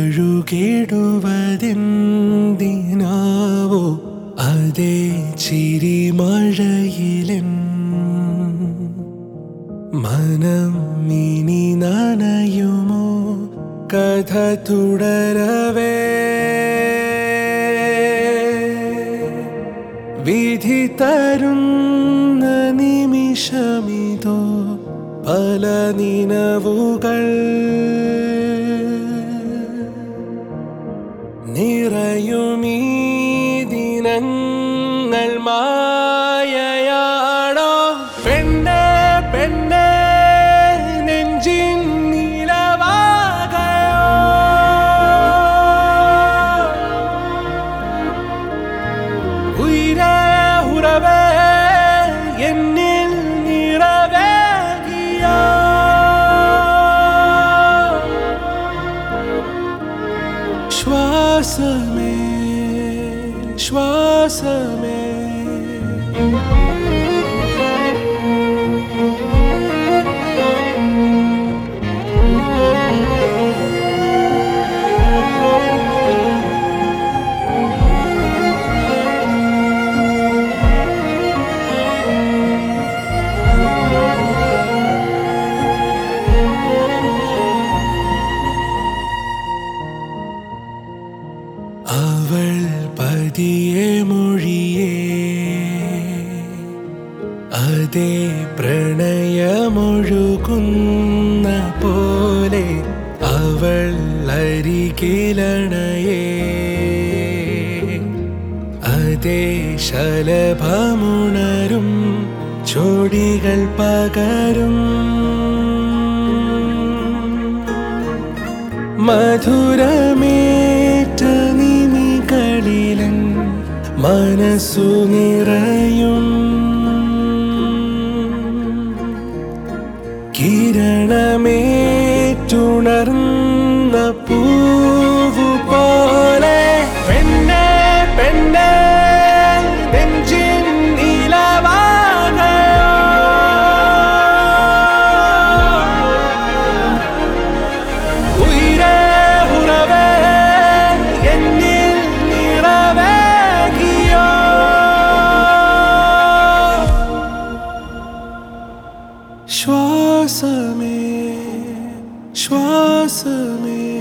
തഴുകിടുവതെന്തിനാവോ അതേ ചിരിമഴയിലെൻ മനം ഇനി നനയുമോ കഥ തുടരവേ വിധി തരുന്ന നിമിഷമിതോ പല നിനവുകൾ നിറയുമീ ദിനങ്ങൾ മായയാണോ പെണ്ണെ പെണ്ണെ നെഞ്ചിൻ നിലവാകയോ ഉയരെ ഉറവേ എന്നിൽ നിറവേകിയോ ശ്വാസമേ ശ്വാസമേ അവൾ പതിയെ മൊഴിയേ അതേ പ്രണയമൊഴുകുന്ന പോലെ അവൾ അരികിലണയേ അതേ ശലഭമുണരും ചോടികൾ പകരും മധുരമേറ്റ നിമികളിലൻ മനസ്സു നിറയും കിരണമേറ്റുണർന്ന പൂവു പോലെ പെണ്ണെ പെണ്ണെ നെഞ്ചിൻ നിലവാകയോ ഉയരെ ഉറവേ എന്നിൽ നിറവേകിയോ ശ്വാസമേ ശ്വാസമേ